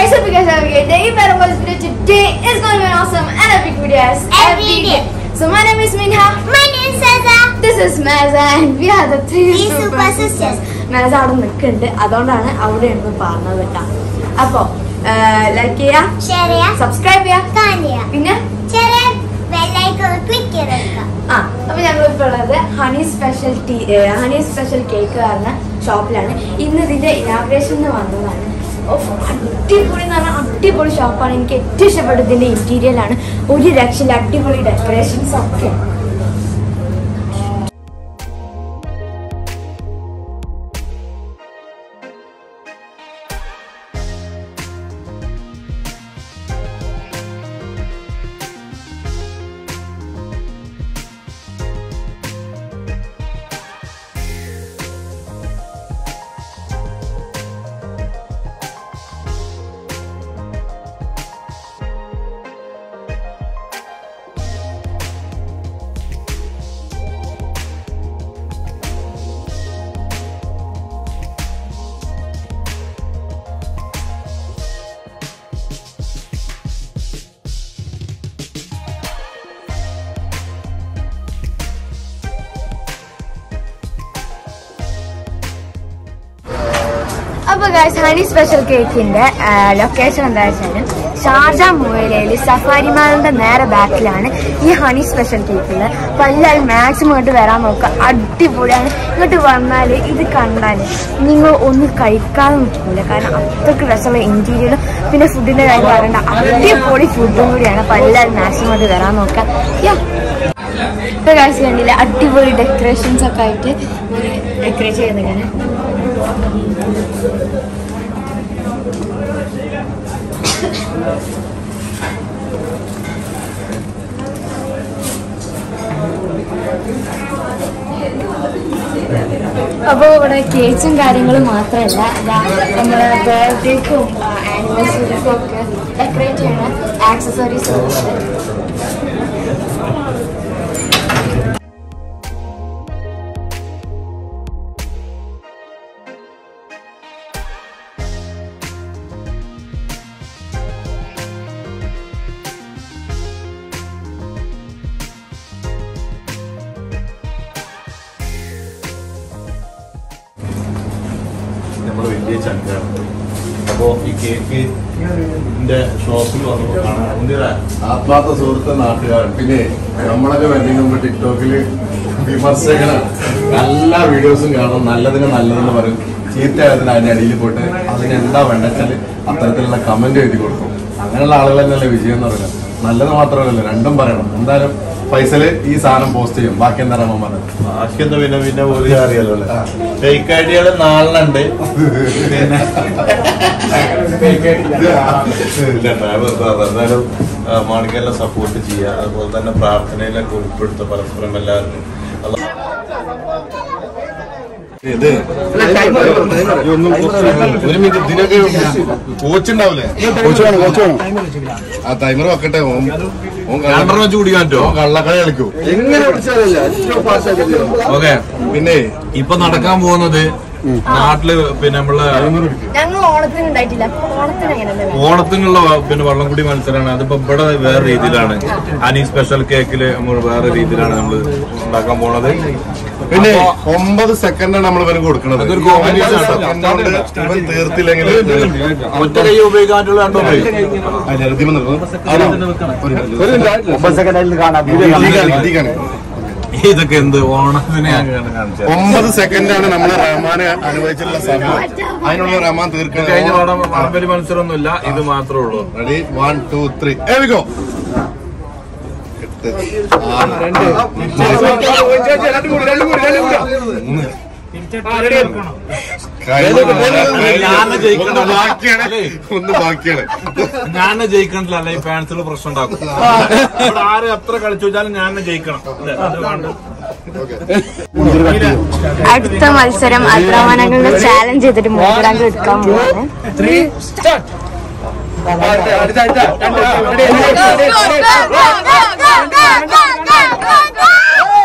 guys, hope you guys have a great day. If I don't watch video today, it's going to be an awesome and epic video as Every day. So my name is Minha. My name is Saza. This is Maza and we are the three Three super sisters. മാസ അവിടെ നിൽക്കുന്നുണ്ട് അതുകൊണ്ടാണ് അവിടെ ഉണ്ട് പറഞ്ഞത് കേട്ടോ അപ്പൊ like ചെയ്യാ ഷെയർ ചെയ്യാം സബ്സ്ക്രൈബ് ചെയ്യാ കമന്റ് ചെയ്യാം പിന്നെ ചെറിയ ബെല്ലൈക്കൺ ക്ലിക്ക് ചെയ്തെടുക്കാം ആ അപ്പൊ ഞങ്ങൾ ഇപ്പോൾ ഉള്ളത് honey special tea honey special cake പറഞ്ഞ ഷോപ്പിലാണ് ഇന്ന് ഇതിന്റെ ഇനാഗ്രേഷൻ വന്നതാണ് ഓഫ്, അടിപൊളി എന്ന് പറഞ്ഞാൽ അടിപൊളി ഷോപ്പാണ് എനിക്ക് ഏറ്റവും ഇഷ്ടപ്പെട്ടത് ഇതിന്റെ ഇന്റീരിയലാണ് ഒരു രക്ഷയില്ല അടിപൊളി ഡെക്കറേഷൻസ് ഒക്കെ അപ്പൊ ഗൈസ് ഹണി സ്പെഷ്യൽ കേക്കിന്റെ ലൊക്കേഷൻ എന്താ വെച്ചാല് ഷാർജ മുവേലയിൽ സഫാരി മാളിന്റെ നേരെ ബാക്കിലാണ് ഈ ഹണി സ്പെഷ്യൽ കേക്കില് അപ്പൊ എല്ലാവരും മാക്സിമം ഇങ്ങോട്ട് വരാൻ നോക്കുക അടിപൊളിയാണ് ഇങ്ങോട്ട് വന്നാൽ ഇത് കണ്ടാൽ നിങ്ങൾ ഒന്നും കഴിക്കാതെ നിൽക്കില്ല കാരണം അത്രക്ക് രസമുള്ള ഇന്റീരിയറും പിന്നെ ഫുഡിന്റെ കാര്യം പറയണ്ട അടിപൊളി ഫുഡും കൂടിയാണ് അപ്പൊ എല്ലാവരും മാക്സിമം ഇങ്ങോട്ട് വരാൻ നോക്കുക Yeah. ഇപ്പൊ കാശ് കണ്ടില്ല അടിപൊളി ഡെക്കറേഷൻസ് ഒക്കെ ആയിട്ട് ഡെക്കറേറ്റ് ചെയ്യുന്നിങ്ങനെ അപ്പോൾ ഇവിടെ കേക്ക്സും കാര്യങ്ങളും മാത്രമല്ല ഇതാ നമ്മളെ ബർത്ത്ഡേക്കും ആനിവേഴ്സറിക്കും ഒക്കെ ഡെക്കറേറ്റ് ചെയ്യണ ആക്സസറീസ് ഉണ്ട് നമ്മുടെ വലിയ ചങ്കാണ് അപ്പോ ഈ കേക്ക് ന്റെ ഷോപ്പിൽ വന്നപ്പോ കാണാൻ മുന്തിരാ ആത്മാർത്ഥ സുഹൃത്ത് നാട്ടുകാരൻ പിന്നെ നമ്മളൊക്കെ വരുന്നതിന് ടിക്ടോക്കില് വിമർശകനാണ് എല്ലാ വീഡിയോസും കാണും നല്ലതിന് നല്ലതെന്ന് പറയും ചീത്തയായതിന് അതിന്റെ അടിയിൽ പോയിട്ട് അതിന് എന്താ വേണ്ട വെച്ചാൽ അത്തരത്തിലുള്ള കമന്റ് എഴുതി കൊടുക്കും അങ്ങനെയുള്ള ആളുകൾ തന്നെയല്ലേ വിജയം എന്ന് പറയുന്നത് നല്ലത് മാത്രമല്ല രണ്ടും പറയണം എന്തായാലും പൈസല് ഈ സാധനം പോസ്റ്റ് ചെയ്യും ബാക്കി എന്താ റഹ്മാൻ പറഞ്ഞത് ബാക്കിയൊന്ന് പിന്നെ പിന്നെ ഒരു അറിയാലോ അല്ലേ ഫേക്ക് ഐഡിയകള് നാലെണ്ണുണ്ട് പിന്നെ ഇല്ല, ഡ്രൈവർ സാർ എന്തായാലും ആ, മാണിക്കെല്ലാം സപ്പോർട്ട് ചെയ്യുക അതുപോലെ തന്നെ പ്രാർത്ഥനയിലൊക്കെ ഉൾപ്പെടുത്തുക പരസ്പരം എല്ലാവരും അള്ളാ- ഇത് ഒരു മിനിറ്റ് ഇതിനൊക്കെ കോച്ച് ഉണ്ടാവില്ലേ കോച്ച് വേണം കോച്ച് വേണം ആ ടൈമർ വെക്കട്ടെ ഓൻ ഓൻ രണ്ടെണ്ണം വെച്ച് കുടിക്കാൻ പറ്റുമോ ഓൻ കള്ളക്കളി കളിക്കൂ എങ്ങനെ വിളിച്ചാലല്ല ഏറ്റവും ഫാസ്റ്റ് ഓക്കെ പിന്നെ ഇപ്പൊ നടക്കാൻ പോകുന്നത് നാട്ടില് പിന്നെ നമ്മളെ ഞങ്ങൾ ഓണത്തിന് ഉണ്ടായിട്ടില്ല അപ്പൊ ഓണത്തിന് എങ്ങനെ ഓണത്തിനുള്ള വ- പിന്നെ വള്ളംകുടി മത്സരമാണ് അതിപ്പോ ഇവിടെ വേറെ രീതിയിലാണ് അനി സ്പെഷ്യൽ കേക്കില് നമ്മൾ വേറെ രീതിയിലാണ് നമ്മൾ ഉണ്ടാക്കാൻ പോണത് പിന്നെ അപ്പൊ ഒമ്പത് സെക്കൻഡാണ് നമ്മൾ ഇവന് കൊടുക്കുന്നത് അതൊരു combination ആണ്. second കൊണ്ട് ഇവൻ തീർത്തില്ലെങ്കിൽ ഒറ്റ കൈ ഉപയോഗിക്കാൻ രണ്ടോ കൈ അതിന് എഴുതി വന്നിരുന്നു. ഒമ്പത് സെക്കൻഡ് കാണാം ഇതീ കാണി, ഇതീ കാണി. ഇതൊക്കെ എന്ത് ഓണത്തിന് ഞാൻ കാണിച്ചത് ഒമ്പത് സെക്കൻഡാണ് നമ്മൾ റഹ്മാനെ അനുവദിച്ചിട്ടുള്ള സമയം അതിനുള്ള റഹ്മാൻ കഴിഞ്ഞ ഓണം തീർക്കണം വടംവലി മത്സരമൊന്നുമില്ല ഇത് മാത്രമേ ഉള്ളൂ റെഡി വൺ ടു ത്രീ എവികോ എട്ട് ആറ് ഞാൻ ജയിക്കണ്ട. ബാക്കിയാണ് ഒന്ന് ബാക്കിയാണ് ഞാൻ ജയിക്കണില്ല അല്ലെ ഈ ഫാൻസിൽ പ്രശ്നം ഉണ്ടാക്കും ഇവിടെ ആര് എത്ര കളിച്ചു വെച്ചാലും ഞാൻ ജയിക്കണം അല്ലേ? അത് വേണ്ട. അടുത്ത മത്സരം അത്രമാനങ്ങളുടെ ചാലഞ്ച് ചെയ്തിട്ട് മോതിരാങ്ക് എടുക്കാൻ പോവാണ്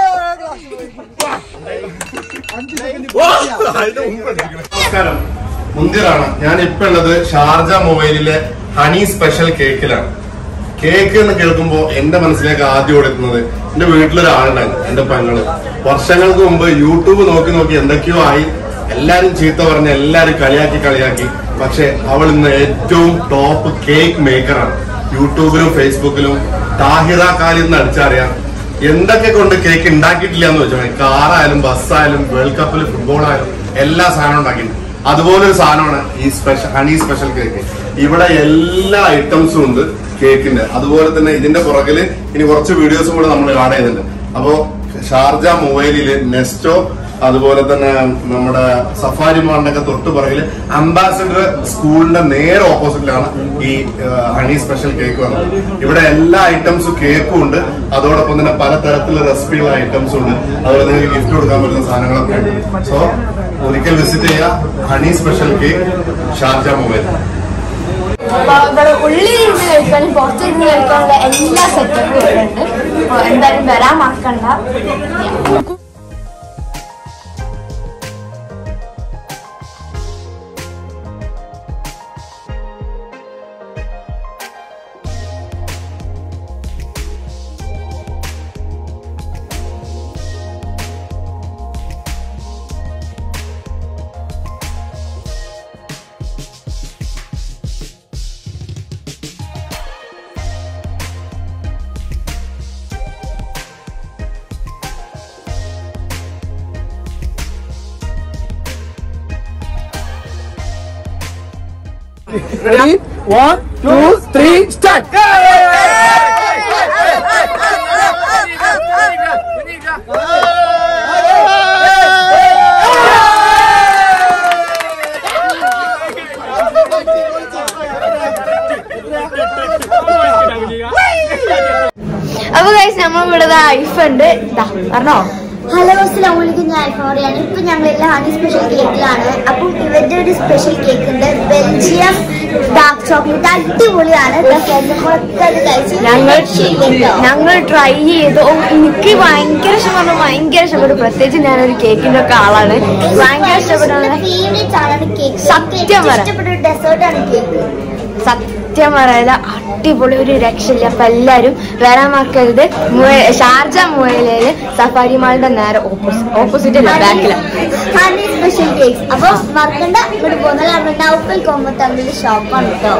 നമസ്കാരം മുന്തിറാണ് ഞാൻ ഇപ്പൊ ഉള്ളത് ഷാർജ മൊബൈലിലെ ഹണി സ്പെഷ്യൽ കേക്കിലാണ് കേക്ക് എന്ന് കേൾക്കുമ്പോ എന്റെ മനസ്സിലേക്ക് ആദ്യം ഓടുന്നത് എന്റെ വീട്ടിലൊരാളുണ്ടായിരുന്നു എന്റെ പെങ്ങള് വർഷങ്ങൾക്ക് മുമ്പ് യൂട്യൂബ് നോക്കി നോക്കി എന്തൊക്കെയോ ആയി എല്ലാരും ചീത്ത പറഞ്ഞ് എല്ലാരും കളിയാക്കി കളിയാക്കി പക്ഷെ അവൾ ഇന്ന് ഏറ്റവും ടോപ്പ് കേക്ക് മേക്കറാണ് യൂട്യൂബിലും ഫേസ്ബുക്കിലും താഹിറ കാലിൽ നിന്ന് അടിച്ചറിയാം എന്തൊക്കെ കൊണ്ട് കേക്ക് ഉണ്ടാക്കിയിട്ടില്ല എന്ന് വെച്ചാൽ കാറായാലും ബസ്സായാലും വേൾഡ് കപ്പിൽ ഫുട്ബോൾ ആയാലും എല്ലാ സാധനവും ഉണ്ടാക്കിയിട്ടുണ്ട് അതുപോലെ ഒരു സാധനമാണ് ഈ സ്പെഷ്യൽ ഹണി സ്പെഷ്യൽ കേക്ക് ഇവിടെ എല്ലാ ഐറ്റംസും ഉണ്ട് കേക്കിന്റെ അതുപോലെ തന്നെ ഇതിന്റെ പുറകില് ഇനി കുറച്ച് വീഡിയോസും കൂടെ നമ്മൾ ആഡ് ചെയ്യുന്നുണ്ട് അപ്പോ ഷാർജ മൊബൈലില് നെസ്റ്റോ അതുപോലെ തന്നെ നമ്മുടെ സഫാരി മാളിന്റെ തൊട്ട് പുറകില് അംബാസിഡർ സ്കൂളിന്റെ നേരെ ഓപ്പോസിറ്റിലാണ് ഈ ആ, ഹണി സ്പെഷ്യൽ കേക്ക് വന്നത് ഇവിടെ എല്ലാ ഐറ്റംസും കേക്കും ഉണ്ട് അതോടൊപ്പം തന്നെ പലതരത്തിലുള്ള റെസിപ്പിയുള്ള ഐറ്റംസും ഉണ്ട് അതുപോലെ നിങ്ങൾക്ക് ഗിഫ്റ്റ് കൊടുക്കാൻ പറ്റുന്ന സാധനങ്ങളൊക്കെ ഉണ്ട് സോ ഒരിക്കൽ വിസിറ്റ് ചെയ്യുക honey special cake Sharjah mobile അപ്പൊ ഇവിടെ ഉള്ളിലിരുന്ന് കഴിക്കാനും പുറത്തിരുന്ന് കഴിക്കാനുള്ള എല്ലാ സെറ്റപ്പും ഇവിടെ ഉണ്ട് അപ്പൊ എന്തായാലും വരാൻ മറക്കണ്ട Ready? One, two, three, start! അപ്പൊ ഗൈസ് നമ്മൾ ഇവിടെ ഐഫ് ഉണ്ട് ഇതാ പറഞ്ഞോ ഹലോ അസ്സലാമു അലൈക്കും ഞാൻ ഐഫോറിയാണ് ഇപ്പൊ ഞങ്ങൾ എല്ലാം ഹണി സ്പെഷ്യൽ കേക്കിലാണ് അപ്പം ഇവരുടെ ഒരു സ്പെഷ്യൽ കേക്ക് ഉണ്ട് ബെൽജിയം ഡാർക്ക് ചോക്ലേറ്റ് അടിപൊളിയാണ് ദാ നമ്മളൊക്കെ അത് കഴിച്ച് ഞങ്ങൾ ശരിയുണ്ടോ? ഞങ്ങൾ ട്രൈ ചെയ്തു ഓ, എനിക്ക് ഭയങ്കര ഇഷ്ടപ്പെട്ടു ഭയങ്കര ഇഷ്ടപ്പെട്ടു പ്രത്യേകിച്ച് ഞാനൊരു കേക്കിന്റെ ഒക്കെ ആളാണ് ഭയങ്കര ഇഷ്ടപ്പെട്ടു ഫേവറേറ്റ് ആണ് കേക്ക് സത്യം പറ. ഇഷ്ടപ്പെട്ട ഒരു ഡെസേർട്ട് ആണ് കേക്ക് സത്യം പറയല അടിപൊളി ഒരു രക്ഷയില്ല അപ്പൊ എല്ലാരും വരാൻ മറക്കരുത് മുയ- ഷാർജ മുയലയില് സഫാരി മാളിന്റെ നേരെ ഓപ്പോസിറ്റ് ഓപ്പോസിറ്റ് അല്ല ബാക്കിലാണ് ഹണി സ്പെഷ്യൽ കേക്ക് അപ്പൊ മറക്കണ്ട ഇവിടെ പോകുന്നത് നമ്മുടെ നൗഫൽ കോമ്പത്തമ്മിൽ ഷോപ്പാണ് കേട്ടോ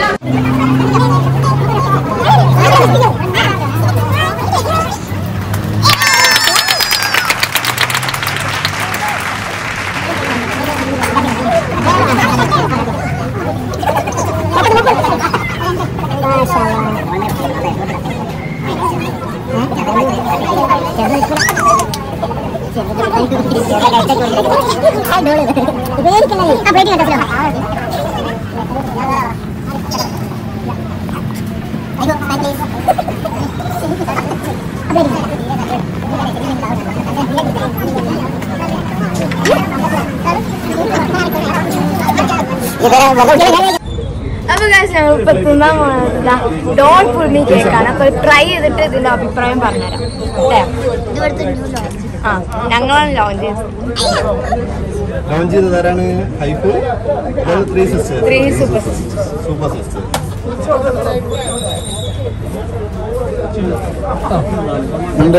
അപ്പൊ guys, ഞങ്ങൾ ഇപ്പൊ തിന്നാൻ പോകുന്നത് ഡോൺ പുൾമി കേക്കാണ് അപ്പൊ ട്രൈ ചെയ്തിട്ട് ഇതിന്റെ അഭിപ്രായം പറഞ്ഞുതരാം അല്ലേ ഇവിടുത്തെ new launch. ആ ഞങ്ങളാണ് ലോഞ്ച് ചെയ്തത് ലോഞ്ച് ചെയ്തതാരാണ് hype three sisters three super super sisters ഉണ്ട്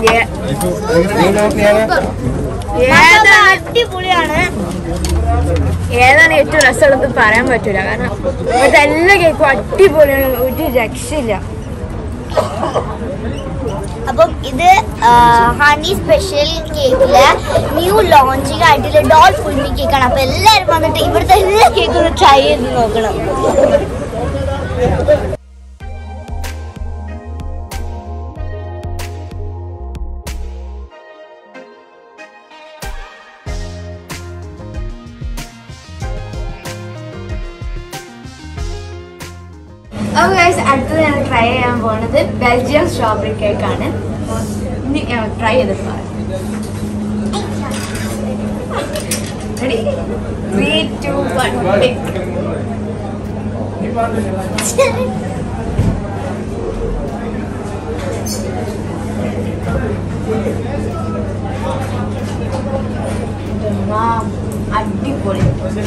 ഏതാണ് അടിപൊളിയാണ് ഏതാണ് ഏറ്റവും രസമുള്ളത് പറയാൻ പറ്റൂല കാരണം ഇവിടുത്തെ എല്ലാ കേക്കും അടിപൊളിയാണ് ഒരു രക്ഷയില്ല അപ്പം ഇത് ഹണി സ്പെഷ്യൽ കേക്കില് ന്യൂ ലോഞ്ചിങ് ആയിട്ടുള്ള ഡോൾ ഫുൾമി കേക്കാണ് അപ്പൊ എല്ലാവരും വന്നിട്ട് ഇവിടുത്തെ എല്ലാ കേക്കും ഒന്ന് ട്രൈ ചെയ്ത് നോക്കണം അപ്പോൾ ഗൈസ് അടുത്തത് ഞങ്ങൾ ട്രൈ ചെയ്യാൻ പോകുന്നത് ബെൽജിയം സ്ട്രോബെറി കേക്ക് ആണ് ഇനി ഞങ്ങൾ ട്രൈ ചെയ്തിട്ട് പറയാം റെഡി ത്രീ ടു വൺ അടിപൊളി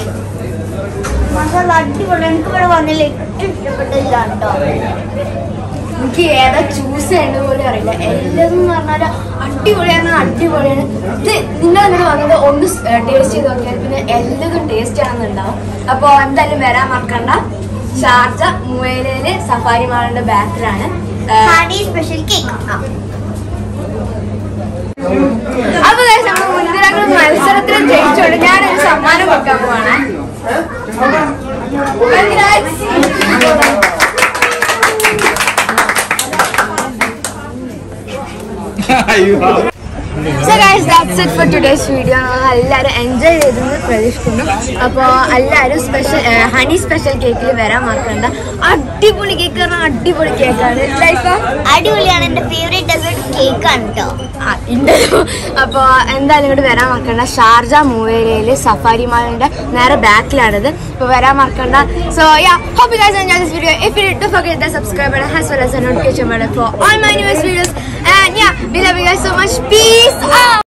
മസാല അടിപൊളി എനിക്ക് ഇവിടെ വന്നില്ല ഏറ്റവും ഇഷ്ടപ്പെട്ടതിലാണ് കേട്ടോ എനിക്ക് ഏതാ ചൂസ് ചെയ്യേണ്ടത് പോലും അറിയില്ല എല്ലാം എന്ന് പറഞ്ഞാൽ അടിപൊളിയാണ് അടിപൊളിയാണ് ഇത് നിങ്ങൾ അങ്ങോട്ട് വന്നത് ഒന്ന് ടേസ്റ്റ് ചെയ്ത് നോക്കിയാൽ പിന്നെ എല്ലാതും ടേസ്റ്റ് ആണെന്നുണ്ടാവും അപ്പോൾ എന്തായാലും വരാൻ മറക്കണ്ട ഷാർജ മുവേലയില് സഫാരി മാളിന്റെ ബാക്കിലാണ് ഹണി സ്പെഷ്യൽ കേക്ക് അപ്പൊ guys, നമ്മൾ മുൻതിരങ്ങൾ മത്സരത്തിൽ ജയിച്ചോണ്ട് ഞാനൊരു സമ്മാനം കൊടുക്കാൻ പോവാണ് Congrats. So guys, that's it for today's video. എല്ലാവരും എൻജോയ് ചെയ്തെന്ന് പ്രതീക്ഷിക്കുന്നു അപ്പോൾ എല്ലാവരും സ്പെഷ്യൽ ഹണി സ്പെഷ്യൽ കേക്കിൽ വരാൻ മറക്കണ്ട അടിപൊളി കേക്ക് പറഞ്ഞാൽ അടിപൊളി കേക്കാണ് ലൈഫ് അടിപൊളിയാണ് എന്റെ ഫേവറേറ്റ് ഡെസേർട്ട് കേക്ക് ആണ് കേട്ടോ ഉണ്ടല്ലോ അപ്പോൾ എന്തായാലും ഇങ്ങോട്ട് വരാൻ മറക്കണ്ട ഷാർജ മൂവേരയില് സഫാരി മാളിന്റെ നേരെ ബാക്കിലാണിത് അപ്പോൾ വരാൻ മറക്കണ്ട so ya hope guys enjoy this video if you did don't forget the subscribe button as well as the notification button for all my newest videos and yeah we love you guys so much peace out